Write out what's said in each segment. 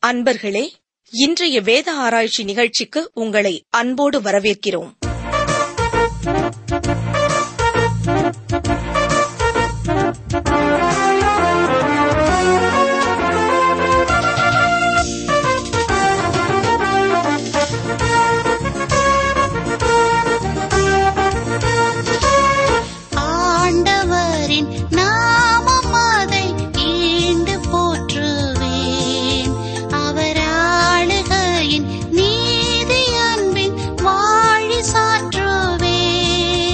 அன்பர்களே இன்றைய வேத ஆராய்ச்சி நிகழ்ச்சிக்கு உங்களை அன்போடு வரவேற்கிறோம் ஆண்டவரின் நாமம் அதை ஈண்டு போற்றுவேன் அவர் ஆளுகையின் நீதி அன்பின் வாழி சாற்றுவேன்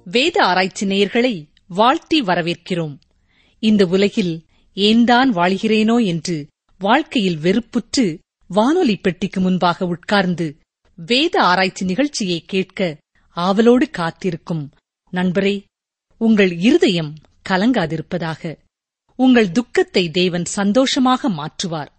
வேத ஆராய்ச்சி நேயர்களை வாழ்த்தி வரவேற்கிறோம் இந்த உலகில் ஏன்தான் வாழ்கிறேனோ என்று வாழ்க்கையில் வெறுப்புற்று வானொலி பெட்டிக்கு முன்பாக உட்கார்ந்து வேத ஆராய்ச்சி நிகழ்ச்சியை கேட்க ஆவலோடு காத்திருக்கும் நண்பரே உங்கள் இருதயம் கலங்காதிருப்பதாக உங்கள் துக்கத்தை தேவன் சந்தோஷமாக மாற்றுவார்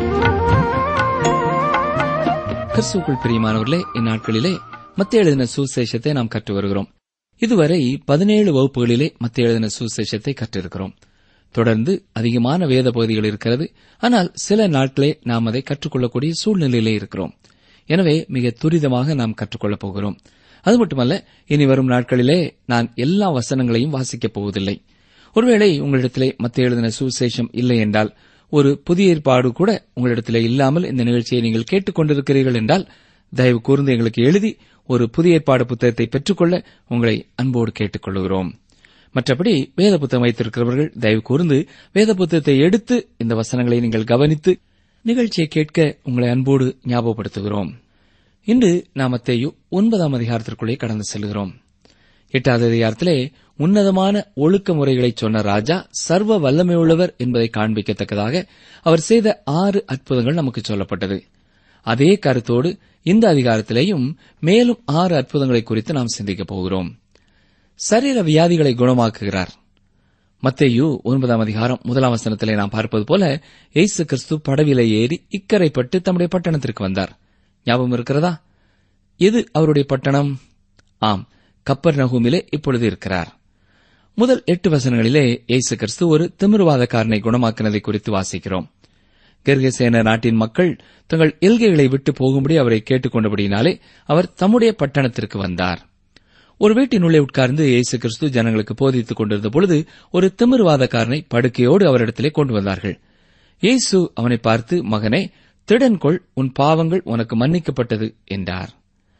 கிறிஸ்துக்குள் பிரியமானவர்களே இந்நாட்களிலே மத்திய எழுதின சுசேஷத்தை நாம் கற்று வருகிறோம் இதுவரை பதினேழு வகுப்புகளிலே மத்திய எழுதின சுசேஷத்தை கற்றிருக்கிறோம் தொடர்ந்து அதிகமான வேத பகுதிகள் இருக்கிறது ஆனால் சில நாட்களே நாம் அதை கற்றுக்கொள்ளக்கூடிய சூழ்நிலையிலே இருக்கிறோம் எனவே மிக துரிதமாக நாம் கற்றுக்கொள்ளப் போகிறோம் அது மட்டுமல்ல இனி வரும் நாட்களிலே நான் எல்லா வசனங்களையும் வாசிக்கப் போவதில்லை ஒருவேளை உங்களிடத்திலே மத்திய எழுதின சுவிசேஷம் இல்லை என்றால் ஒரு புதிய ஏற்பாடு கூட உங்களிடத்திலே இல்லாமல் இந்த நிகழ்ச்சியை நீங்கள் கேட்டுக் கொண்டிருக்கிறீர்கள் என்றால் தயவு கூர்ந்து எங்களுக்கு எழுதி ஒரு புதிய ஏற்பாடு புத்தகத்தை பெற்றுக்கொள்ள உங்களை அன்போடு கேட்டுக் கொள்கிறோம் மற்றபடி வேத புத்தகம் வைத்திருக்கிறவர்கள் தயவு கூர்ந்து வேத புத்தகத்தை எடுத்து இந்த வசனங்களை நீங்கள் கவனித்து நிகழ்ச்சியை கேட்க உங்களை அன்போடு ஞாபகப்படுத்துகிறோம் இன்று நாம் அத்தேயு ஒன்பதாம் அதிகாரத்திற்குள்ளே கடந்து செல்கிறோம் எட்டாவது அதிகாரத்திலே உன்னதமான ஒழுக்க முறைகளை சொன்ன ராஜா சர்வ வல்லமையுள்ளவர் என்பதை காண்பிக்கத்தக்கதாக அவர் செய்த ஆறு அற்புதங்கள் நமக்கு சொல்லப்பட்டது அதே கருத்தோடு இந்த அதிகாரத்திலேயும் மேலும் ஆறு அற்புதங்களை குறித்து நாம் சிந்திக்கப் போகிறோம் சரீர வியாதிகளை குணமாக்குகிறார் மத்தேயு ஒன்பதாம் அதிகாரம் முதலாம் வசனத்திலே நாம் பார்ப்பது போல இயேசு கிறிஸ்து படவிலை ஏறி இக்கரைப்பட்டு தம்முடைய பட்டணத்திற்கு வந்தார் ஞாபகம் இருக்கிறதா எது அவருடைய பட்டணம் ஆம் கப்பர் நகூமிலே இப்பொழுது இருக்கிறார் முதல் எட்டு வசனங்களிலே இயேசு கிறிஸ்து ஒரு திமிர்வாதக்காரனை குணமாக்கினதை குறித்து வாசிக்கிறோம் கெர்கசேன நாட்டின் மக்கள் தங்கள் எல்கைகளை விட்டு போகும்படி அவரை கேட்டுக்கொண்டபடியினாலே அவர் தம்முடைய பட்டணத்திற்கு வந்தார் ஒரு வீட்டினுள்ளே உட்கார்ந்து இயேசு கிறிஸ்து ஜனங்களுக்கு போதித்துக் கொண்டிருந்த பொழுது ஒரு திமிர்வாதக்காரனை படுக்கையோடு அவரிடத்திலே கொண்டு வந்தார்கள் இயேசு அவனை பார்த்து மகனே திடன்கொள் உன் பாவங்கள் உனக்கு மன்னிக்கப்பட்டது என்றார்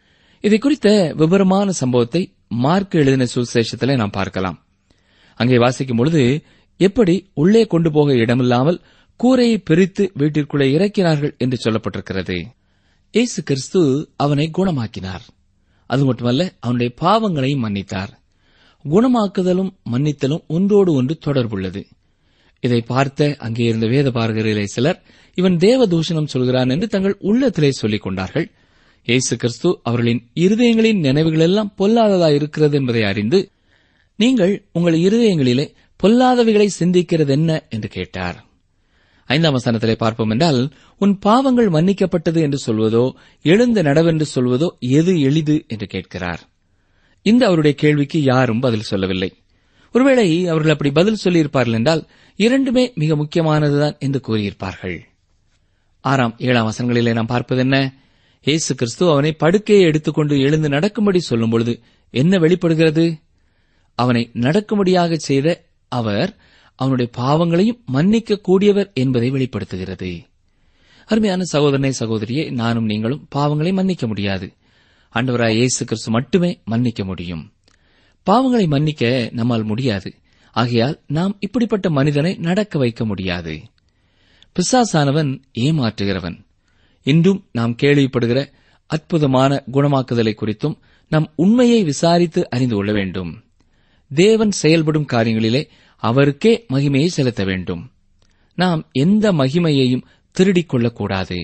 இதை குறித்த விவரமான சம்பவத்தை மார்க் எழுதின சுசேஷத்திலே நாம் பார்க்கலாம் அங்கே வாசிக்கும் பொழுது எப்படி உள்ளே கொண்டு போக இடமில்லாமல் கூரையை பிரித்து வீட்டிற்குள்ளே இறக்கினார்கள் என்று சொல்லப்பட்டிருக்கிறது இயேசு கிறிஸ்து அவனை குணமாக்கினார் அது மட்டுமல்ல அவனுடைய பாவங்களையும் மன்னித்தார் குணமாக்குதலும் மன்னித்தலும் ஒன்றோடு ஒன்று தொடர்புள்ளது இதை பார்த்த அங்கே இருந்த வேத பார்கரிலே சிலர் இவன் தேவ தூஷணம் சொல்கிறான் என்று தங்கள் உள்ளத்திலே சொல்லிக் கொண்டார்கள் இயேசு கிறிஸ்து அவர்களின் இருதயங்களின் நினைவுகளெல்லாம் பொல்லாததா இருக்கிறது என்பதை அறிந்து நீங்கள் உங்கள் இருதயங்களிலே பொல்லாதவைகளை சிந்திக்கிறது என்ன என்று கேட்டார் ஐந்தாம் வசனத்திலே பார்ப்போம் என்றால் உன் பாவங்கள் மன்னிக்கப்பட்டது என்று சொல்வதோ எழுந்த நடவென்று சொல்வதோ எது எளிது என்று கேட்கிறார் இந்த அவருடைய கேள்விக்கு யாரும் பதில் சொல்லவில்லை ஒருவேளை அவர்கள் அப்படி பதில் சொல்லியிருப்பார்கள் என்றால் இரண்டுமே மிக முக்கியமானதுதான் என்று கூறியிருப்பார்கள் ஆறாம் ஏழாம் வசனங்களிலே நாம் பார்ப்பது என்ன இயேசு கிறிஸ்து அவனை படுக்கையை எடுத்துக்கொண்டு எழுந்து நடக்கும்படி சொல்லும் பொழுது என்ன வெளிப்படுகிறது அவனை நடக்கும்படியாக செய்த அவர் அவனுடைய பாவங்களையும் மன்னிக்க கூடியவர் என்பதை வெளிப்படுத்துகிறது அருமையான சகோதரனை சகோதரியே நானும் நீங்களும் பாவங்களை மன்னிக்க முடியாது ஆண்டவராய் இயேசு கிறிஸ்து மட்டுமே மன்னிக்க முடியும் பாவங்களை மன்னிக்க நம்மால் முடியாது ஆகையால் நாம் இப்படிப்பட்ட மனிதனை நடக்க வைக்க முடியாது பிசாசானவன் ஏமாற்றுகிறவன் இன்றும் நாம் கேள்விப்படுகிற அற்புதமான குணமாக்குதலை குறித்தும் நம் உண்மையை விசாரித்து அறிந்து கொள்ள வேண்டும் தேவன் செயல்படும் காரியங்களிலே அவருக்கே மகிமையை செலுத்த வேண்டும் நாம் எந்த மகிமையையும் திருடிக் கொள்ளக்கூடாது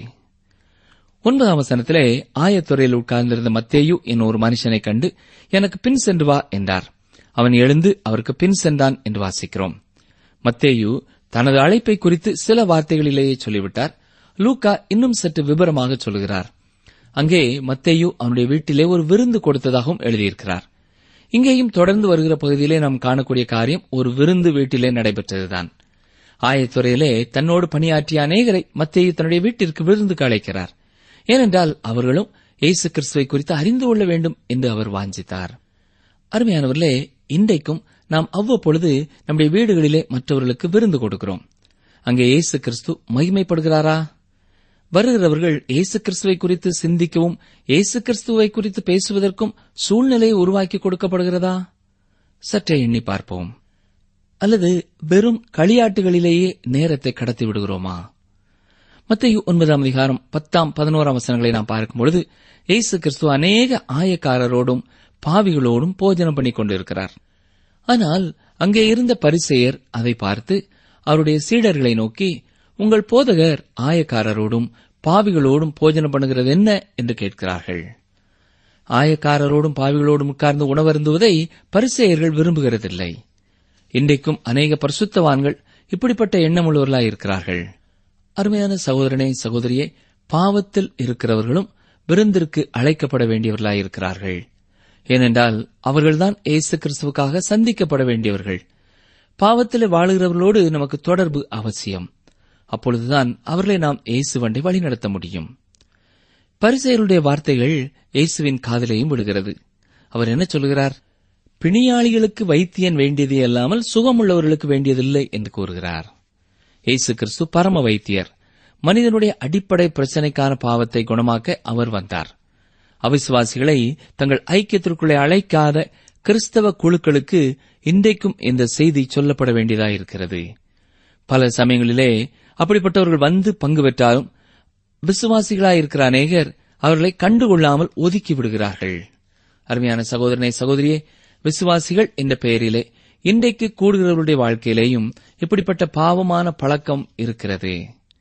ஒன்பதாம் வசனத்திலே ஆயத்துறையில் உட்கார்ந்திருந்த மத்தேயு என் ஒரு மனுஷனை கண்டு எனக்கு பின் சென்று வா என்றார் அவன் எழுந்து அவருக்கு பின் சென்றான் என்று வாசிக்கிறோம் மத்தேயு தனது அழைப்பை குறித்து சில வார்த்தைகளிலேயே சொல்லிவிட்டார் லூக்கா இன்னும் சற்று விபரமாக சொல்கிறார் அங்கே மத்தேயு அவனுடைய வீட்டிலே ஒரு விருந்து கொடுத்ததாகவும் எழுதியிருக்கிறார் இங்கேயும் தொடர்ந்து வருகிற பகுதியிலே நாம் காணக்கூடிய காரியம் ஒரு விருந்து வீட்டிலே நடைபெற்றதுதான் ஆயத்துறையிலே தன்னோடு பணியாற்றிய அநேகரை மத்தேயு தன்னுடைய வீட்டிற்கு விருந்துக்கு அழைக்கிறார் ஏனென்றால் அவர்களும் இயேசு கிறிஸ்துவை குறித்து அறிந்து கொள்ள வேண்டும் என்று அவர் வாஞ்சித்தார் அருமையானவர்களே இன்றைக்கும் நாம் அவ்வப்பொழுது நம்முடைய வீடுகளிலே மற்றவர்களுக்கு விருந்து கொடுக்கிறோம் அங்கே இயேசு கிறிஸ்து மகிமைப்படுகிறாரா வருகிறவர்கள் இயேசு கிறிஸ்துவை குறித்து சிந்திக்கவும் இயேசு கிறிஸ்துவை குறித்து பேசுவதற்கும் சூழ்நிலை உருவாக்கி கொடுக்கப்படுகிறதா சற்றே எண்ணி பார்ப்போம் அல்லது வெறும் களியாட்டுகளிலேயே நேரத்தை கடத்தி விடுகிறோமா மத்திய ஒன்பதாம் அதிகாரம் பத்தாம் பதினோராம் வசனங்களை நாம் பார்க்கும் பொழுது இயேசு கிறிஸ்து அநேக ஆயக்காரரோடும் பாவிகளோடும் போஜனம் பண்ணிக் கொண்டிருக்கிறார் ஆனால் அங்கே இருந்த பரிசேயர் அதை பார்த்து அவருடைய சீடர்களை நோக்கி உங்கள் போதகர் ஆயக்காரரோடும் பாவிகளோடும் போஜனம் பண்ணுகிறது என்ன என்று கேட்கிறார்கள் ஆயக்காரரோடும் பாவிகளோடும் உட்கார்ந்து உணவருந்துவதை பரிசேயர்கள் விரும்புகிறதில்லை இன்றைக்கும் அநேக பரிசுத்தவான்கள் இப்படிப்பட்ட எண்ணமுள்ளவர்களாய் இருக்கிறார்கள் அருமையான சகோதரனே சகோதரியே பாவத்தில் இருக்கிறவர்களும் விருந்திற்கு அழைக்கப்பட வேண்டியவர்களாய் இருக்கிறார்கள் ஏனென்றால் அவர்கள்தான் இயேசு கிறிஸ்துவுக்காக சந்திக்கப்பட வேண்டியவர்கள் பாவத்தில் வாழுகிறவர்களோடு நமக்கு தொடர்பு அவசியம் அப்பொழுதுதான் அவர்களை நாம் இயேசுவண்டை வழிநடத்த முடியும் பரிசெயருடைய வார்த்தைகள் இயேசுவின் காதலையும் விடுகிறது அவர் என்ன சொல்கிறார் பிணியாளிகளுக்கு வைத்தியன் வேண்டியதே அல்லாமல் சுகமுள்ளவர்களுக்கு வேண்டியதில்லை என்று கூறுகிறார் இயேசு கிறிஸ்து பரம வைத்தியர் மனிதனுடைய அடிப்படை பிரச்சனைக்கான பாவத்தை குணமாக்க அவர் வந்தார் அவிசுவாசிகளை தங்கள் ஐக்கியத்திற்குள்ளே அழைக்காத கிறிஸ்தவ குழுக்களுக்கு இன்றைக்கும் இந்த செய்தி சொல்லப்பட வேண்டியதாயிருக்கிறது பல சமயங்களிலே அப்படிப்பட்டவர்கள் வந்து பங்கு பெற்றாலும் விசுவாசிகளாயிருக்கிற அநேகர் அவர்களை கண்டுகொள்ளாமல் ஒதுக்கி விடுகிறார்கள் அருமையான சகோதரனை சகோதரியே விசுவாசிகள் என்ற பெயரிலே இன்றைக்கு கூடுகிறவருடைய வாழ்க்கையிலேயும் இப்படிப்பட்ட பாவமான பழக்கம் இருக்கிறது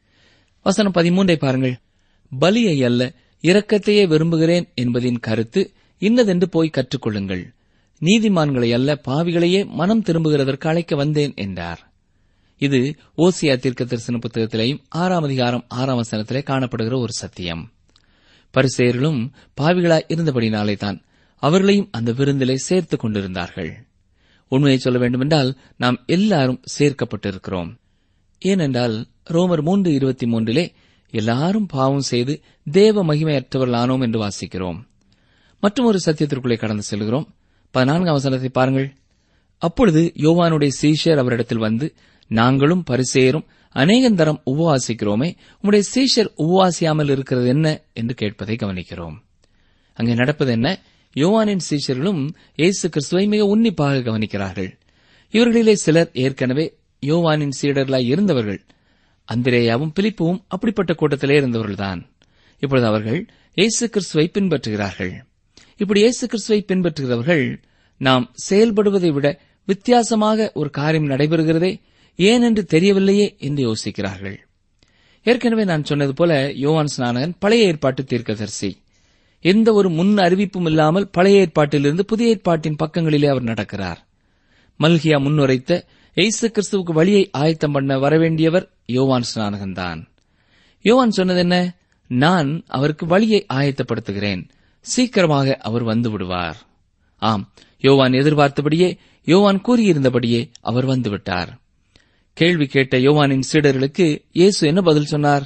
வசனம் பதிமூன்றை பாருங்கள் பலியை அல்ல இரக்கத்தையே விரும்புகிறேன் என்பதின் கருத்து இன்னதென்று போய் கற்றுக்கொள்ளுங்கள் நீதிமான்களை அல்ல பாவிகளையே மனம் திரும்புகிறதற்கு அழைக்க வந்தேன் என்றார் இது ஓசியா தீர்க்க தரிசன புத்தகத்திலேயும் ஆறாம் அதிகாரம் ஆறாம் வசனத்திலே காணப்படுகிற ஒரு சத்தியம் பரிசெயர்களும் பாவிகளாய் இருந்தபடினாலே தான் அவர்களையும் அந்த விருந்திலே சேர்த்துக் கொண்டிருந்தார்கள் உண்மையை சொல்ல வேண்டுமென்றால் நாம் எல்லாரும் சேர்க்கப்பட்டிருக்கிறோம் ஏனென்றால் ரோமர் மூன்று இருபத்தி மூன்றிலே எல்லாரும் பாவம் செய்து தேவ மகிமையற்றவர்களானோம் என்று வாசிக்கிறோம் மற்றும் ஒரு சத்தியத்திற்குள்ளே கடந்து செல்கிறோம் பதினான்காம் வசனத்தை பாருங்கள் அப்பொழுது யோவானுடைய சீஷர் அவரிடத்தில் வந்து நாங்களும் பரிசேரும் அநேகந்தரம் உபவாசிக்கிறோமே உம்முடைய சீஷர் உபவாசியாமல் இருக்கிறது என்ன என்று கேட்பதை கவனிக்கிறோம் அங்கே நடப்பது என்ன யோவானின் சீஷர்களும் இயேசு கிறிஸ்துவை மிக உன்னிப்பாக கவனிக்கிறார்கள் இவர்களிலே சிலர் ஏற்கனவே யோவானின் சீடர்களாய் இருந்தவர்கள் அந்திரேயாவும் பிலிப்புவும் அப்படிப்பட்ட கூட்டத்திலே இருந்தவர்கள்தான் இப்பொழுது அவர்கள் இயேசு கிறிஸ்துவை பின்பற்றுகிறார்கள் இப்படி இயேசு கிறிஸ்துவை பின்பற்றுகிறவர்கள் நாம் செயல்படுவதை விட வித்தியாசமாக ஒரு காரியம் நடைபெறுகிறதே ஏன் என்று தெரியவில்லையே என்று யோசிக்கிறார்கள் ஏற்கனவே நான் சொன்னது போல யோவான் ஸ்நானகன் பழைய ஏற்பாட்டு தீர்க்கதரிசி எந்த ஒரு முன் அறிவிப்பும் இல்லாமல் பழைய ஏற்பாட்டிலிருந்து புதிய ஏற்பாட்டின் பக்கங்களிலே அவர் நடக்கிறார் மல்கியா முன்னுரைத்த இயேசு கிறிஸ்துவுக்கு வழியை ஆயத்தம் பண்ண வரவேண்டியவர் யோவான் ஸ்நானகன்தான் யோவான் சொன்னது என்ன நான் அவருக்கு வழியை ஆயத்தப்படுத்துகிறேன் சீக்கிரமாக அவர் வந்து விடுவார் ஆம் யோவான் எதிர்பார்த்தபடியே யோவான் கூறியிருந்தபடியே அவர் வந்துவிட்டார் கேள்வி கேட்ட யோவானின் சீடர்களுக்கு இயேசு என்ன பதில் சொன்னார்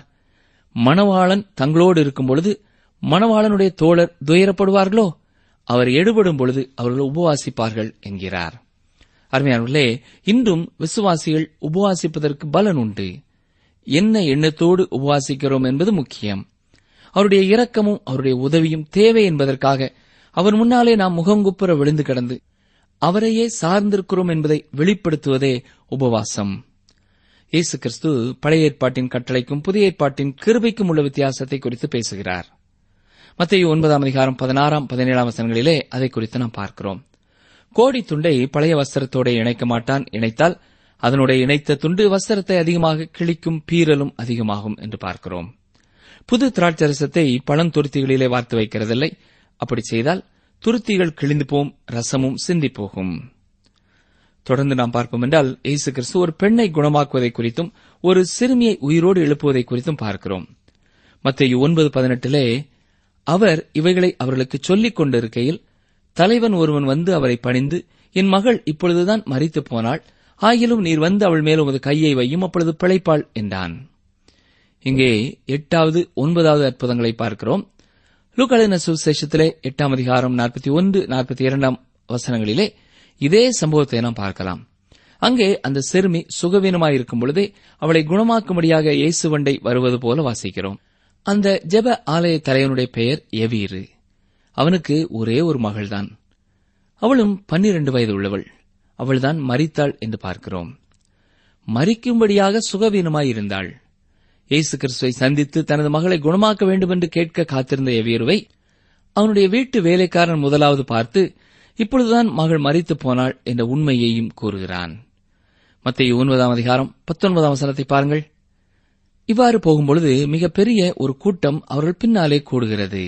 மணவாளன் தங்களோடு இருக்கும் பொழுது மணவாளனுடைய தோழர் துயரப்படுவார்களோ அவர் எடுபடும் பொழுது அவர்கள் உபவாசிப்பார்கள் என்கிறார் அருமையானவர்களே இன்றும் விசுவாசிகள் உபவாசிப்பதற்கு பலன் உண்டு என்ன எண்ணத்தோடு உபவாசிக்கிறோம் என்பது முக்கியம் அவருடைய இரக்கமும் அவருடைய உதவியும் தேவை என்பதற்காக அவர் முன்னாலே நாம் முகங்குப்புற விழுந்து கிடந்து அவரையே சார்ந்திருக்கிறோம் என்பதை வெளிப்படுத்துவதே உபவாசம் இயேசு கிறிஸ்து பழைய ஏற்பாட்டின் கட்டளைக்கும் புதிய ஏற்பாட்டின் கிருபைக்கும் உள்ள வித்தியாசத்தை குறித்து பேசுகிறார் மத்திய ஒன்பதாம் அதிகாரம் பதினாறாம் பதினேழாம் வசனங்களிலே அதை குறித்து நாம் பார்க்கிறோம் கோடி துண்டை பழைய வஸ்திரத்தோட இணைக்க மாட்டான் இணைத்தால் அதனுடைய இணைத்த துண்டு வஸ்திரத்தை அதிகமாக கிழிக்கும் பீறலும் அதிகமாகும் என்று பார்க்கிறோம் புது திராட்சரசத்தை பழந்துருத்திகளிலே வார்த்து வைக்கிறதில்லை அப்படி செய்தால் துருத்திகள் கிழிந்து போம் ரசமும் சிந்தி போகும் தொடர்ந்து நாம் பார்ப்போம் என்றால் இயேசு கிறிஸ்து ஒரு பெண்ணை குணமாக்குவதை குறித்தும் ஒரு சிறுமியை உயிரோடு எழுப்புவதை குறித்தும் பார்க்கிறோம் மத்திய ஒன்பது பதினெட்டிலே அவர் இவைகளை அவர்களுக்கு சொல்லிக் கொண்டிருக்கையில் தலைவன் ஒருவன் வந்து அவரை பணிந்து என் மகள் இப்பொழுதுதான் மறித்து போனாள் ஆகிலும் நீர் வந்து அவள் மேல் உமது கையை வையும் அப்பொழுது பிழைப்பாள் என்றான் இங்கே எட்டாவது ஒன்பதாவது அற்புதங்களை பார்க்கிறோம் லூக்காளின சுசேஷத்திலே எட்டாம் அதிகாரம் நாற்பத்தி ஒன்று நாற்பத்தி இரண்டாம் வசனங்களிலே இதே சம்பவத்தை நாம் பார்க்கலாம் அங்கே அந்த சிறுமி சுகவீனமாயிருக்கும் பொழுதே அவளை குணமாக்கும்படியாக இயேசுவண்டை வருவது போல வாசிக்கிறோம் அந்த ஜெப ஆலய தலைவனுடைய பெயர் எவீரு அவனுக்கு ஒரே ஒரு மகள்தான் அவளும் பன்னிரண்டு வயது உள்ளவள் அவள்தான் மரித்தாள் என்று பார்க்கிறோம் மறிக்கும்படியாக சுகவீனமாயிருந்தாள் இயேசு கிறிஸ்துவை சந்தித்து தனது மகளை குணமாக்க வேண்டும் என்று கேட்க காத்திருந்த எவீருவை அவனுடைய வீட்டு வேலைக்காரன் முதலாவது பார்த்து இப்பொழுதுதான் மகள் மறித்து போனாள் என்ற உண்மையையும் கூறுகிறான் மத்திய ஒன்பதாம் அதிகாரம் பத்தொன்பதாம் வசனத்தை பாருங்கள் இவ்வாறு போகும்பொழுது மிகப்பெரிய ஒரு கூட்டம் அவர்கள் பின்னாலே கூடுகிறது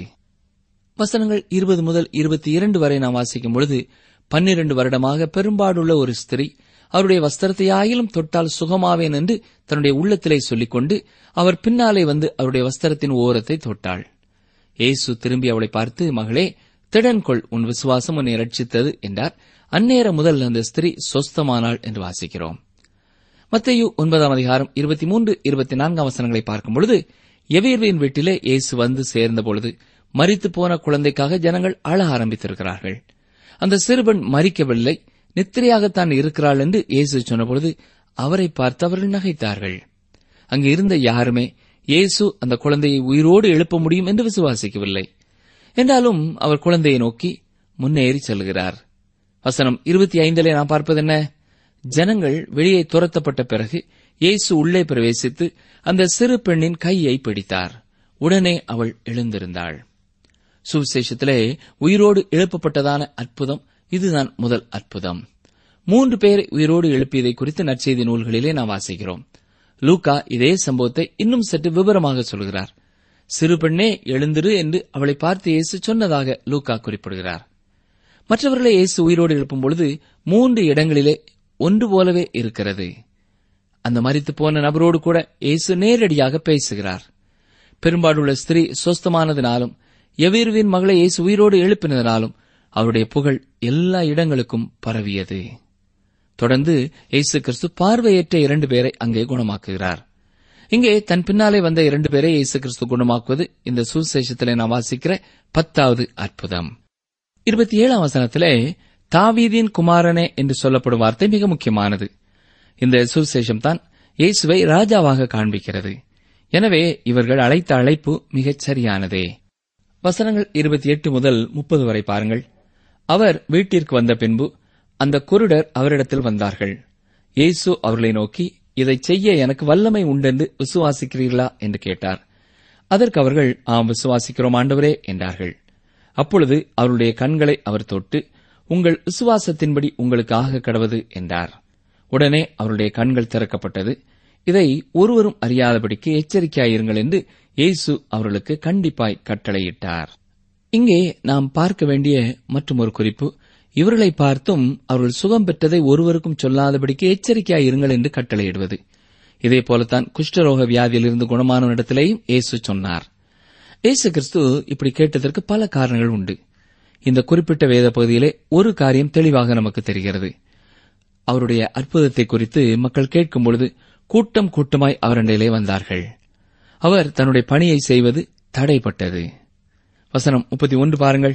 வசனங்கள் இருபது முதல் இருபத்தி இரண்டு வரை நாம் வாசிக்கும் பொழுது பன்னிரண்டு வருடமாக பெரும்பாடுள்ள ஒரு ஸ்திரீ அவருடைய வஸ்திரத்தை ஆயிலும் தொட்டால் சுகமாவேன் என்று தன்னுடைய உள்ளத்திலே சொல்லிக்கொண்டு அவர் பின்னாலே வந்து அவருடைய வஸ்திரத்தின் ஓரத்தை தொட்டாள் இயேசு திரும்பி அவளை பார்த்து மகளே திடன் கொள் உன் விசுவாசம் உன்னை ரட்சித்தது என்றார் அந்நேரம் முதல் அந்த ஸ்திரீ சொஸ்தமானாள் என்று வாசிக்கிறோம் மத்தேயு ஒன்பதாம் அதிகாரம் இருபத்தி மூன்று இருபத்தி நான்காம் வசனங்களை பார்க்கும் பொழுது எவேர்வின் வீட்டிலே இயேசு வந்து சேர்ந்த பொழுது மரித்து போன குழந்தைக்காக ஜனங்கள் அழ ஆரம்பித்திருக்கிறார்கள் அந்த சிறுவன் மறிக்கவில்லை நித்திரையாகத்தான் இருக்கிறாள் என்று இயேசு சொன்னபொழுது அவரை பார்த்து அவர்கள் நகைத்தார்கள் அங்கு இருந்த யாருமே இயேசு அந்த குழந்தையை உயிரோடு எழுப்ப முடியும் என்று விசுவாசிக்கவில்லை என்றாலும் அவர் குழந்தையை நோக்கி முன்னேறி செல்கிறார் வசனம் இருபத்தி ஐந்திலே நாம் பார்ப்பது என்ன ஜனங்கள் வெளியே துரத்தப்பட்ட பிறகு இயேசு உள்ளே பிரவேசித்து அந்த சிறு பெண்ணின் கையை பிடித்தார் உடனே அவள் எழுந்திருந்தாள் சுவிசேஷத்திலே உயிரோடு எழுப்பப்பட்டதான அற்புதம் இதுதான் முதல் அற்புதம் மூன்று பேரை உயிரோடு எழுப்பியதை குறித்து நற்செய்தி நூல்களிலே நாம் வாசிக்கிறோம் லூக்கா இதே சம்பவத்தை இன்னும் சற்று விவரமாக சொல்கிறார் சிறு பெண்ணே எழுந்திரு என்று அவளை பார்த்து இயேசு சொன்னதாக லூக்கா குறிப்பிடுகிறார் மற்றவர்களை இயேசு உயிரோடு எழுப்பும் பொழுது மூன்று இடங்களிலே ஒன்று போலவே இருக்கிறது அந்த மரித்து போன நபரோடு கூட இயேசு நேரடியாக பேசுகிறார் பெரும்பாலுள்ள ஸ்திரீ சொஸ்தமானதினாலும் எவீர்வின் மகளை இயேசு உயிரோடு எழுப்பினதினாலும் அவருடைய புகழ் எல்லா இடங்களுக்கும் பரவியது தொடர்ந்து இயேசு கிறிஸ்து பார்வையற்ற இரண்டு பேரை அங்கே குணமாக்குகிறார் இங்கே தன் பின்னாலே வந்த இரண்டு பேரை இயேசு கிறிஸ்து குணமாக்குவது இந்த சுசேஷத்திலே நாம் வாசிக்கிற பத்தாவது அற்புதம் இருபத்தி ஏழாம் வசனத்திலே தாவீதின் குமாரனே என்று சொல்லப்படும் வார்த்தை மிக முக்கியமானது இந்த சுவிசேஷம் தான் இயேசுவை ராஜாவாக காண்பிக்கிறது எனவே இவர்கள் அழைத்த அழைப்பு மிகச் சரியானதே வசனங்கள் இருபத்தி எட்டு முதல் முப்பது வரை பாருங்கள் அவர் வீட்டிற்கு வந்த பின்பு அந்த குருடர் அவரிடத்தில் வந்தார்கள் இயேசு அவர்களை நோக்கி இதைச் செய்ய எனக்கு வல்லமை உண்டென்று விசுவாசிக்கிறீர்களா என்று கேட்டார் அதற்கு அவர்கள் ஆம் விசுவாசிக்கிறோம் ஆண்டவரே என்றார்கள் அப்பொழுது அவருடைய கண்களை அவர் தொட்டு உங்கள் விசுவாசத்தின்படி உங்களுக்கு ஆக கடவது என்றார் உடனே அவருடைய கண்கள் திறக்கப்பட்டது இதை ஒருவரும் அறியாதபடிக்கு எச்சரிக்கையாயிருங்கள் என்று இயேசு அவர்களுக்கு கண்டிப்பாய் கட்டளையிட்டார் இங்கே நாம் பார்க்க வேண்டிய மற்றும் ஒரு குறிப்பு இவர்களை பார்த்தும் அவர்கள் சுகம் பெற்றதை ஒருவருக்கும் சொல்லாதபடிக்கு எச்சரிக்கையாயிருங்கள் என்று கட்டளையிடுவது இதே போலத்தான் குஷ்டரோக வியாதியிலிருந்து குணமான இடத்திலேயும் இயேசு சொன்னார் இயேசு கிறிஸ்து இப்படி கேட்டதற்கு பல காரணங்கள் உண்டு இந்த குறிப்பிட்ட வேத பகுதியிலே ஒரு காரியம் தெளிவாக நமக்கு தெரிகிறது அவருடைய அற்புதத்தை குறித்து மக்கள் கேட்கும் பொழுது கூட்டம் கூட்டமாய் அவரண்டையிலே வந்தார்கள் அவர் தன்னுடைய பணியை செய்வது தடைப்பட்டது வசனம் முப்பத்தி ஒன்று பாருங்கள்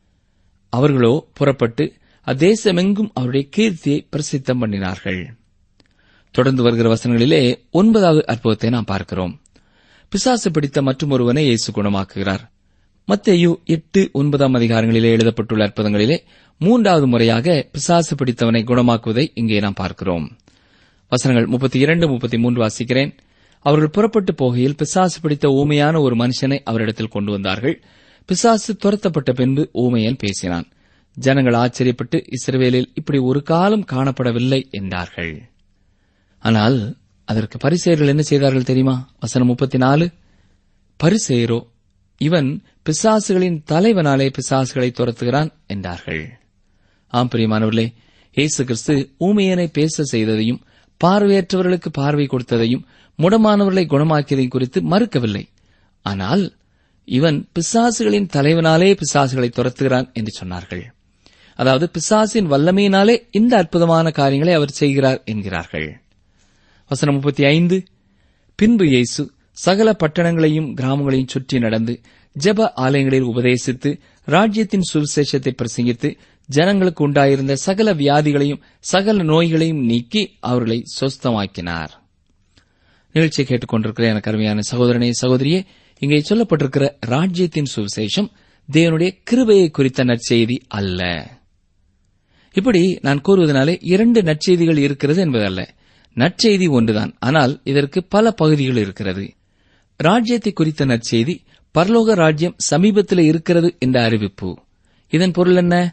அவர்களோ புறப்பட்டு அத்தேசமெங்கும் அவருடைய கீர்த்தியை பிரசித்தம் பண்ணினார்கள் தொடர்ந்து வருகிற வசனங்களிலே ஒன்பதாவது அற்புதத்தை நாம் பார்க்கிறோம் பிசாசு பிடித்த மற்றும் ஒருவனை இயேசு குணமாக்குகிறார் மத்தேயு எட்டு ஒன்பதாம் அதிகாரங்களிலே எழுதப்பட்டுள்ள அற்புதங்களிலே மூன்றாவது முறையாக பிசாசு பிடித்தவனை குணமாக்குவதை இங்கே நாம் பார்க்கிறோம் வசனங்கள் முப்பத்தி இரண்டு முப்பத்தி மூன்று வாசிக்கிறேன் அவர்கள் புறப்பட்டு போகையில் பிசாசு பிடித்த ஊமையான ஒரு மனுஷனை அவரிடத்தில் கொண்டு வந்தார்கள் பிசாசு துரத்தப்பட்ட பின்பு ஊமையன் பேசினான் ஜனங்கள் ஆச்சரியப்பட்டு இஸ்ரவேலில் இப்படி ஒரு காலம் காணப்படவில்லை என்றார்கள் ஆனால் அதற்கு பரிசெயர்கள் என்ன செய்தார்கள் தெரியுமா வசனம் முப்பத்தி நாலு பரிசெயரோ இவன் பிசாசுகளின் தலைவனாலே பிசாசுகளை துரத்துகிறான் என்றார்கள் ஆம் பிரியமானவர்களே இயேசு கிறிஸ்து ஊமையனை பேச செய்ததையும் பார்வையற்றவர்களுக்கு பார்வை கொடுத்ததையும் முடமானவர்களை குணமாக்கியதையும் குறித்து மறுக்கவில்லை ஆனால் இவன் பிசாசுகளின் தலைவனாலே பிசாசுகளை துரத்துகிறான் என்று சொன்னார்கள் அதாவது பிசாசின் வல்லமையினாலே இந்த அற்புதமான காரியங்களை அவர் செய்கிறார் என்கிறார்கள் வசனம் முப்பத்தி ஐந்து பின்பு இயேசு சகல பட்டணங்களையும் கிராமங்களையும் சுற்றி நடந்து ஜெப ஆலயங்களில் உபதேசித்து ராஜ்யத்தின் சுவிசேஷத்தை பிரசங்கித்து ஜனங்களுக்கு உண்டாயிருந்த சகல வியாதிகளையும் சகல நோய்களையும் நீக்கி அவர்களை சொஸ்தமாக்கினார் நிகழ்ச்சியை கேட்டுக்கொண்டிருக்கிற எனக்கு அருமையான சகோதரனே சகோதரியே இங்கே சொல்லப்பட்டிருக்கிற ராஜ்யத்தின் சுவிசேஷம் தேவனுடைய கிருபையை குறித்த நற்செய்தி அல்ல இப்படி நான் கூறுவதனாலே இரண்டு நற்செய்திகள் இருக்கிறது என்பதல்ல நற்செய்தி ஒன்றுதான் ஆனால் இதற்கு பல பகுதிகள் இருக்கிறது ராஜ்யத்தை குறித்த நற்செய்தி பரலோக ராஜ்யம் சமீபத்தில் இருக்கிறது என்ற அறிவிப்பு இதன் பொருள் என்ன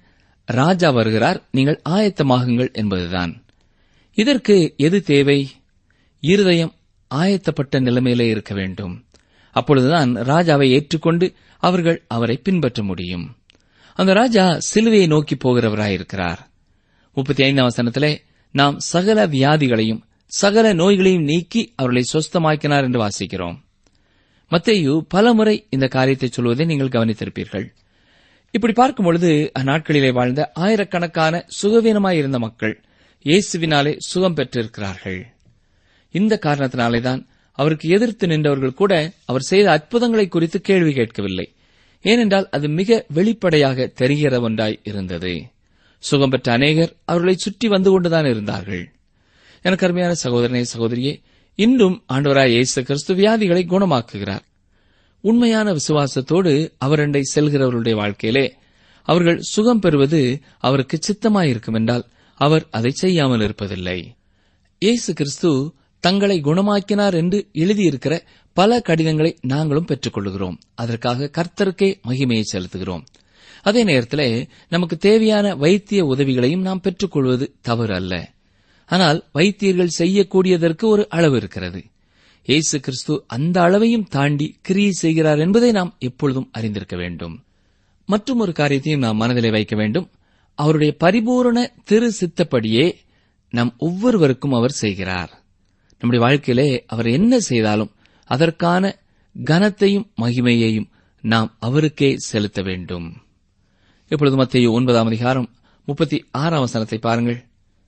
ராஜா வருகிறார் நீங்கள் ஆயத்தமாகுங்கள் என்பதுதான் இதற்கு எது தேவை இருதயம் ஆயத்தப்பட்ட நிலைமையிலே இருக்க வேண்டும் அப்பொழுதுதான் ராஜாவை ஏற்றுக்கொண்டு அவர்கள் அவரை பின்பற்ற முடியும் அந்த ராஜா சிலுவையை நோக்கி போகிறவராயிருக்கிறார் முப்பத்தி ஐந்தாம் வசனத்திலே நாம் சகல வியாதிகளையும் சகல நோய்களையும் நீக்கி அவர்களை சொஸ்தமாக்கினார் என்று வாசிக்கிறோம் மத்தேயு பலமுறை இந்த காரியத்தை சொல்வதை நீங்கள் கவனித்திருப்பீர்கள் இப்படி பார்க்கும் பொழுது அந்நாட்களிலே வாழ்ந்த ஆயிரக்கணக்கான சுகவீனமாயிருந்த மக்கள் இயேசுவினாலே சுகம் பெற்றிருக்கிறார்கள் இந்த காரணத்தினாலேதான் அவருக்கு எதிர்த்து நின்றவர்கள் கூட அவர் செய்த அற்புதங்களை குறித்து கேள்வி கேட்கவில்லை ஏனென்றால் அது மிக வெளிப்படையாக தெரிகிற ஒன்றாய் இருந்தது சுகம் பெற்ற அநேகர் அவர்களை சுற்றி வந்து கொண்டுதான் இருந்தார்கள் எனக்கு அருமையான சகோதரனே சகோதரியே இன்றும் ஆண்டவராய் இயேசு கிறிஸ்து வியாதிகளை குணமாக்குகிறார் உண்மையான விசுவாசத்தோடு அவரண்டை செல்கிறவர்களுடைய வாழ்க்கையிலே அவர்கள் சுகம் பெறுவது அவருக்கு சித்தமாயிருக்கும் என்றால் அவர் அதை செய்யாமல் இருப்பதில்லை இயேசு கிறிஸ்து தங்களை குணமாக்கினார் என்று எழுதியிருக்கிற பல கடிதங்களை நாங்களும் பெற்றுக்கொள்கிறோம் அதற்காக கர்த்தருக்கே மகிமையை செலுத்துகிறோம் அதே நேரத்தில் நமக்கு தேவையான வைத்திய உதவிகளையும் நாம் பெற்றுக்கொள்வது தவறு அல்ல ஆனால் வைத்தியர்கள் செய்யக்கூடியதற்கு ஒரு அளவு இருக்கிறது இயேசு கிறிஸ்து அந்த அளவையும் தாண்டி கிரியை செய்கிறார் என்பதை நாம் எப்பொழுதும் அறிந்திருக்க வேண்டும் மற்றும் ஒரு காரியத்தையும் நாம் மனதிலே வைக்க வேண்டும் அவருடைய பரிபூரண திரு சித்தப்படியே நம் ஒவ்வொருவருக்கும் அவர் செய்கிறார் நம்முடைய வாழ்க்கையிலே அவர் என்ன செய்தாலும் அதற்கான கனத்தையும் மகிமையையும் நாம் அவருக்கே செலுத்த வேண்டும் இப்பொழுது மத்திய ஒன்பதாம் அதிகாரம் முப்பத்தி ஆறாம் வசனத்தை பாருங்கள்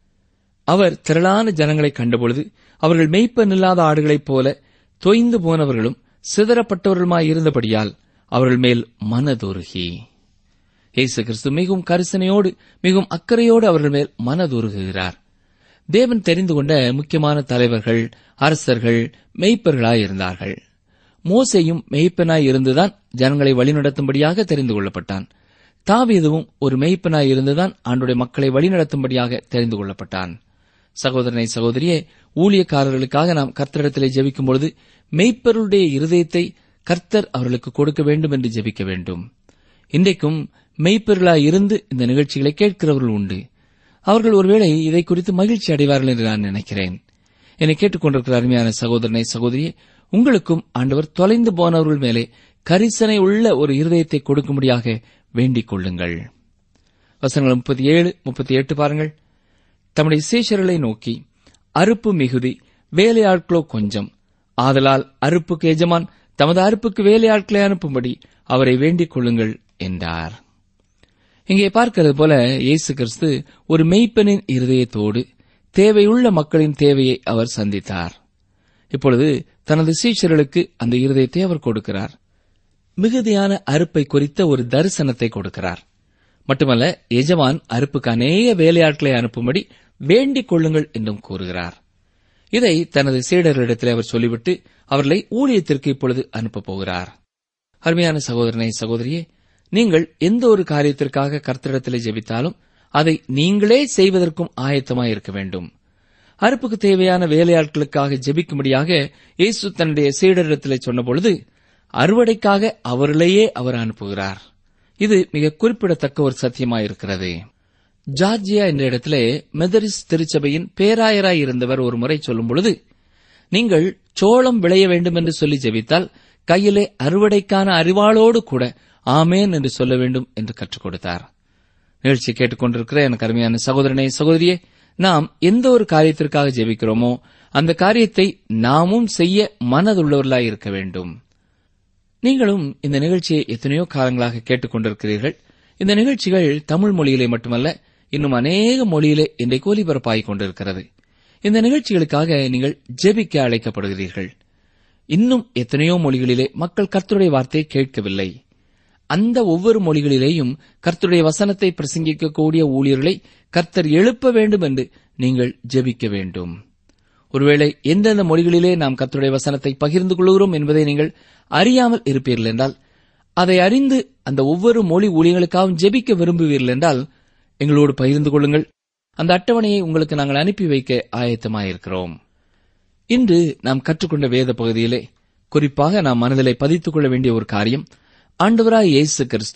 அவர் திரளான ஜனங்களை கண்டபொழுது அவர்கள் மெய்ப்பனில்லாத ஆடுகளைப் போல தொய்ந்து போனவர்களும் சிதறப்பட்டவர்களுமாயிருந்தபடியால் அவர்கள் மேல் மனதுருகி இயேசு கிறிஸ்து மிகவும் கரிசனையோடு மிகவும் அக்கறையோடு அவர்கள் மேல் மனதுருகுகிறார் தேவன் தெரிந்து கொண்ட முக்கியமான தலைவர்கள் அரசர்கள் மெய்ப்பர்களாய் இருந்தார்கள் மோசையும் மெய்ப்பனாய் இருந்துதான் ஜனங்களை வழிநடத்தும்படியாக தெரிந்து கொள்ளப்பட்டான் தாவீதுவும் ஒரு மெய்ப்பனாய் இருந்துதான் ஆண்டுடைய மக்களை வழிநடத்தும்படியாக தெரிந்து கொள்ளப்பட்டான் சகோதரனை சகோதரியே ஊழியக்காரர்களுக்காக நாம் கர்த்தரிடத்திலே ஜெபிக்கும் பொழுது மெய்ப்பருடைய இருதயத்தை கர்த்தர் அவர்களுக்கு கொடுக்க வேண்டும் என்று ஜெபிக்க வேண்டும் இன்றைக்கும் மெய்ப்பொருளாய் இருந்து இந்த நிகழ்ச்சிகளை கேட்கிறவர்கள் உண்டு அவர்கள் ஒருவேளை இதை குறித்து மகிழ்ச்சி அடைவார்கள் என்று நான் நினைக்கிறேன் என்னை கேட்டுக்கொண்டிருக்கிற அருமையான சகோதரனை சகோதரியே உங்களுக்கும் ஆண்டவர் தொலைந்து போனவர்கள் மேலே கரிசனை உள்ள ஒரு இருதயத்தை கொடுக்கும்படியாக வேண்டிக் கொள்ளுங்கள் வசனங்கள் முப்பத்தி ஏழு முப்பத்தி எட்டு பாருங்கள் தம்முடைய சீஷர்களை நோக்கி அறுப்பு மிகுதி வேலையாட்களோ கொஞ்சம் ஆதலால் அறுப்புக்கு எஜமான் தமது அறுப்புக்கு வேலையாட்களை அனுப்பும்படி அவரை வேண்டிக் கொள்ளுங்கள் என்றார் இங்கே பார்க்கிறது போல இயேசு கிறிஸ்து ஒரு மெய்ப்பனின் இருதயத்தோடு தேவையுள்ள மக்களின் தேவையை அவர் சந்தித்தார் இப்பொழுது தனது சீஷர்களுக்கு அந்த இருதயத்தை அவர் கொடுக்கிறார் மிகுதியான அறுப்பை குறித்த ஒரு தரிசனத்தை கொடுக்கிறார் மட்டுமல்ல எஜமான் அறுப்புக்கு அநேக வேலையாட்களை அனுப்பும்படி வேண்டிக் கொள்ளுங்கள் என்றும் கூறுகிறார் இதை தனது சீடர்களிடத்தில் அவர் சொல்லிவிட்டு அவர்களை ஊழியத்திற்கு இப்பொழுது அனுப்பப் போகிறார் அருமையான சகோதரனை சகோதரியே நீங்கள் எந்த ஒரு காரியத்திற்காக கர்த்தரிடத்தில் ஜெபித்தாலும் அதை நீங்களே செய்வதற்கும் ஆயத்தமாய் இருக்க வேண்டும் அறுப்புக்கு தேவையான வேலையாட்களுக்காக ஜெபிக்கும்படியாக இயேசு தன்னுடைய சீடரிடத்தில் சொன்னபொழுது அறுவடைக்காக அவர்களையே அவர் அனுப்புகிறார் இது மிக குறிப்பிடத்தக்க ஒரு சத்தியமாயிருக்கிறது ஜார்ஜியா என்ற இடத்திலே மெதரிஸ் திருச்சபையின் பேராயராய் இருந்தவர் ஒரு முறை சொல்லும் பொழுது நீங்கள் சோளம் விளைய வேண்டும் என்று சொல்லி ஜெபித்தால் கையிலே அறுவடைக்கான அறிவாளோடு கூட ஆமேன் என்று சொல்ல வேண்டும் என்று கற்றுக் கொடுத்தார் நிகழ்ச்சி கேட்டுக்கொண்டிருக்கிற எனக்கு அருமையான சகோதரனே சகோதரியே நாம் எந்த ஒரு காரியத்திற்காக ஜெபிக்கிறோமோ அந்த காரியத்தை நாமும் செய்ய மனதுள்ளவர்களாய் இருக்க வேண்டும் நீங்களும் இந்த நிகழ்ச்சியை எத்தனையோ காலங்களாக கேட்டுக்கொண்டிருக்கிறீர்கள் இந்த நிகழ்ச்சிகள் தமிழ் மொழியிலே மட்டுமல்ல இன்னும் அநேக மொழியிலே இன்றைக்கு ஒலிபரப்பாகிக் கொண்டிருக்கிறது இந்த நிகழ்ச்சிகளுக்காக நீங்கள் ஜெபிக்க அழைக்கப்படுகிறீர்கள் இன்னும் எத்தனையோ மொழிகளிலே மக்கள் கர்த்தருடைய வார்த்தையை கேட்கவில்லை அந்த ஒவ்வொரு மொழிகளிலேயும் கர்த்தருடைய வசனத்தை பிரசங்கிக்கக்கூடிய ஊழியர்களை கர்த்தர் எழுப்ப வேண்டும் என்று நீங்கள் ஜெபிக்க வேண்டும் ஒருவேளை எந்தெந்த மொழிகளிலே நாம் கர்த்தருடைய வசனத்தை பகிர்ந்து கொள்கிறோம் என்பதை நீங்கள் அறியாமல் இருப்பீர்கள் என்றால் அதை அறிந்து அந்த ஒவ்வொரு மொழி ஊழியர்களுக்காகவும் ஜெபிக்க விரும்புவீர்கள் என்றால் எங்களோடு பகிர்ந்து கொள்ளுங்கள் அந்த அட்டவணையை உங்களுக்கு நாங்கள் அனுப்பி வைக்க ஆயத்தமாயிருக்கிறோம் இன்று நாம் கற்றுக்கொண்ட வேத பகுதியிலே குறிப்பாக நாம் மனதிலே பதித்துக் கொள்ள வேண்டிய ஒரு காரியம் ஆண்டவராய் இயேசு கிறிஸ்து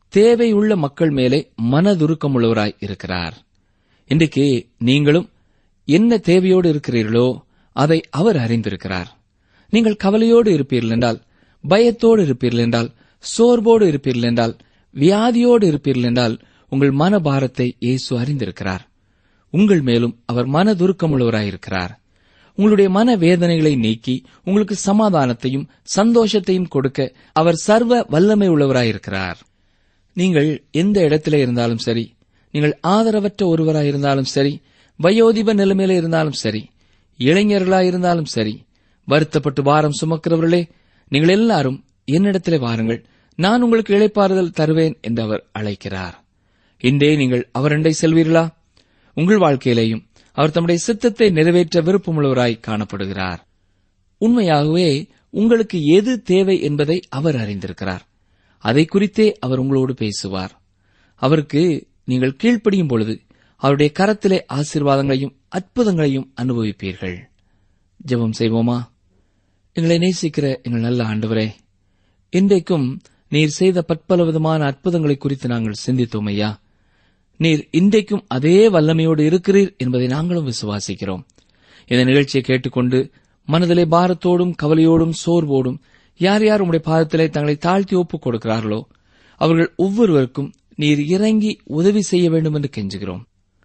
தேவையுள்ள மக்கள் மேலே மனதுருக்கமுள்ளவராய் இருக்கிறார் இன்றைக்கு நீங்களும் என்ன தேவையோடு இருக்கிறீர்களோ அதை அவர் அறிந்திருக்கிறார் நீங்கள் கவலையோடு இருப்பீர்கள் என்றால் பயத்தோடு இருப்பீர்கள் என்றால் சோர்வோடு இருப்பீர்கள் என்றால் வியாதியோடு இருப்பீர்கள் என்றால் உங்கள் மனபாரத்தை இயேசு அறிந்திருக்கிறார் உங்கள் மேலும் அவர் மனதுருக்கமுள்ளவராயிருக்கிறார் உங்களுடைய மன வேதனைகளை நீக்கி உங்களுக்கு சமாதானத்தையும் சந்தோஷத்தையும் கொடுக்க அவர் சர்வ வல்லமை உள்ளவராயிருக்கிறார் நீங்கள் எந்த இடத்திலே இருந்தாலும் சரி நீங்கள் ஆதரவற்ற ஒருவராயிருந்தாலும் சரி வயோதிப நிலைமையில இருந்தாலும் சரி இளைஞர்களாயிருந்தாலும் சரி வருத்தப்பட்டு வாரம் சுமக்கிறவர்களே நீங்கள் எல்லாரும் என்னிடத்திலே வாருங்கள் நான் உங்களுக்கு இளைப்பாறுதல் தருவேன் என்று அவர் அழைக்கிறார் இன்றே நீங்கள் அவரண்டை செல்வீர்களா உங்கள் வாழ்க்கையிலேயும் அவர் தம்முடைய சித்தத்தை நிறைவேற்ற விருப்பமுள்ளவராய் காணப்படுகிறார் உண்மையாகவே உங்களுக்கு எது தேவை என்பதை அவர் அறிந்திருக்கிறார் அதை குறித்தே அவர் உங்களோடு பேசுவார் அவருக்கு நீங்கள் கீழ்ப்படியும் பொழுது அவருடைய கரத்திலே ஆசீர்வாதங்களையும் அற்புதங்களையும் அனுபவிப்பீர்கள் ஜெபம் செய்வோமா எங்களை நேசிக்கிற எங்கள் நல்ல ஆண்டவரே இன்றைக்கும் நீர் செய்த பற்பல விதமான அற்புதங்களை குறித்து நாங்கள் சிந்தித்தோம் ஐயா நீர் இன்றைக்கும் அதே வல்லமையோடு இருக்கிறீர் என்பதை நாங்களும் விசுவாசிக்கிறோம் இந்த நிகழ்ச்சியை கேட்டுக்கொண்டு மனதிலே பாரத்தோடும் கவலையோடும் சோர்வோடும் யார் யார் உம்முடைய பாதத்திலே தங்களை தாழ்த்தி ஒப்புக் கொடுக்கிறார்களோ அவர்கள் ஒவ்வொருவருக்கும் நீர் இறங்கி உதவி செய்ய வேண்டும் என்று கெஞ்சுகிறோம்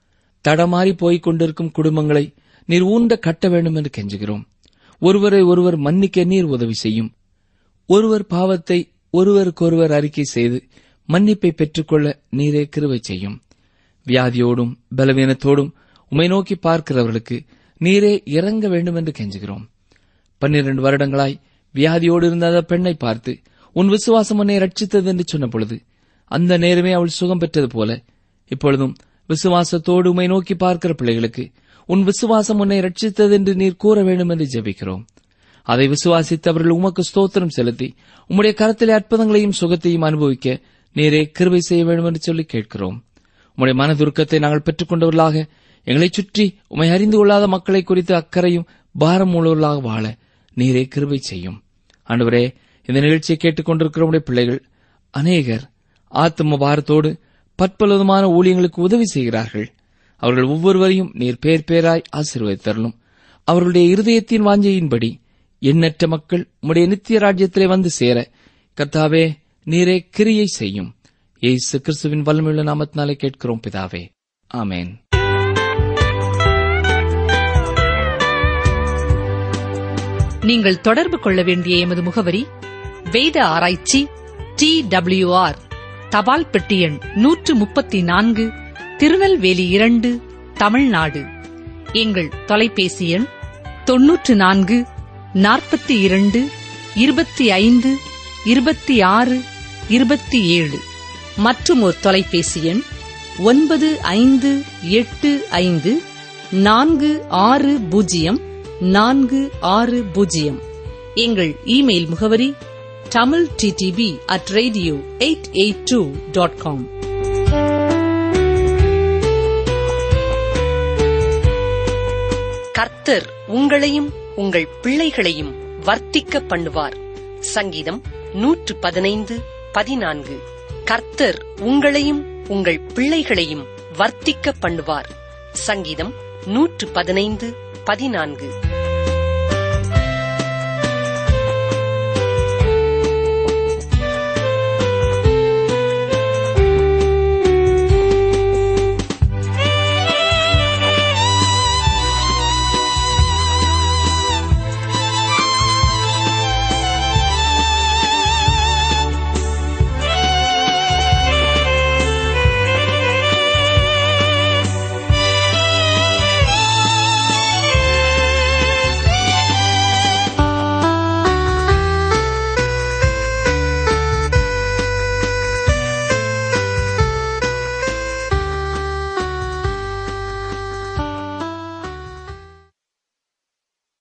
தடமாறி போய்க் கொண்டிருக்கும் குடும்பங்களை நீர் ஊண்ட கட்ட வேண்டும் என்று கெஞ்சுகிறோம் ஒருவரை ஒருவர் மன்னிக்க நீர் உதவி செய்யும் ஒருவர் பாவத்தை ஒருவருக்கொருவர் அறிக்கை செய்து மன்னிப்பை பெற்றுக்கொள்ள நீரே கிருவை செய்யும் வியாதியோடும் பலவீனத்தோடும் உமை நோக்கி பார்க்கிறவர்களுக்கு நீரே இறங்க வேண்டும் என்று கெஞ்சுகிறோம் பன்னிரண்டு வருடங்களாய் வியாதியோடு இருந்த அந்த பெண்ணை பார்த்து உன் விசுவாசம் உன்னை ரட்சித்தது என்று சொன்ன பொழுது அந்த நேரமே அவள் சுகம் பெற்றது போல இப்பொழுதும் விசுவாசத்தோடு உமை நோக்கி பார்க்கிற பிள்ளைகளுக்கு உன் விசுவாசம் உன்னை ரட்சித்தது என்று நீர் கூற வேண்டும் என்று ஜெபிக்கிறோம் அதை விசுவாசித்து அவர்கள் உமக்கு ஸ்தோத்திரம் செலுத்தி உம்முடைய கரத்திலே அற்புதங்களையும் சுகத்தையும் அனுபவிக்க நீரே கிருபை செய்ய வேண்டும் என்று சொல்லி கேட்கிறோம் உம்முடைய மனதுருக்கத்தை நாங்கள் பெற்றுக் கொண்டவர்களாக எங்களைச் சுற்றி உம்மை அறிந்து கொள்ளாத மக்களை குறித்து அக்கறையும் பாரம் உள்ளவர்களாக வாழ நீரே கிருபை செய்யும் ஆண்டவரே இந்த நிகழ்ச்சியை கேட்டுக் கொண்டிருக்கிற உம்முடைய பிள்ளைகள் அநேகர் ஆத்ம பாரத்தோடு பற்பலவிதமான ஊழியங்களுக்கு உதவி செய்கிறார்கள் அவர்கள் ஒவ்வொருவரையும் நீர் பேர் பேராய் ஆசீர்வதித்தரலும் அவர்களுடைய இருதயத்தின் வாஞ்சையின்படி எண்ணற்ற மக்கள் உம்முடைய நித்திய ராஜ்யத்திலே வந்து சேர கர்த்தாவே நீரே கிரியை செய்யும் ஏசு கிறிஸ்துவின் வல்லமையுள்ள நாமத்தினாலே கேட்கிறோம் பிதாவே ஆமேன் நீங்கள் தொடர்பு கொள்ள வேண்டிய எமது முகவரி வேத ஆராய்ச்சி டி ஆர் தபால் பெட்டி எண் நூற்று முப்பத்தி நான்கு திருநெல்வேலி இரண்டு தமிழ்நாடு எங்கள் தொலைபேசி எண் தொன்னூற்று நான்கு நாற்பத்தி இரண்டு இருபத்தி ஐந்து இருபத்தி ஆறு இருபத்தி ஏழு மற்றும் ஒரு தொலைபேசி எண் ஒன்பது ஐந்து எட்டு ஐந்து நான்கு ஆறு பூஜ்ஜியம் நான்கு ஆறு பூஜ்ஜியம் எங்கள் இமெயில் முகவரி Tamil DTP at radio eight eight two dot com கர்த்தர் உங்களையும் உங்கள் பிள்ளைகளையும் வர்த்திக்க பண்ணுவார் சங்கீதம் நூற்று பதினைந்து பதினான்கு கர்த்தர் உங்களையும் உங்கள் பிள்ளைகளையும் வர்த்திக்க பண்ணுவார் சங்கீதம் நூற்று பதினைந்து பதினான்கு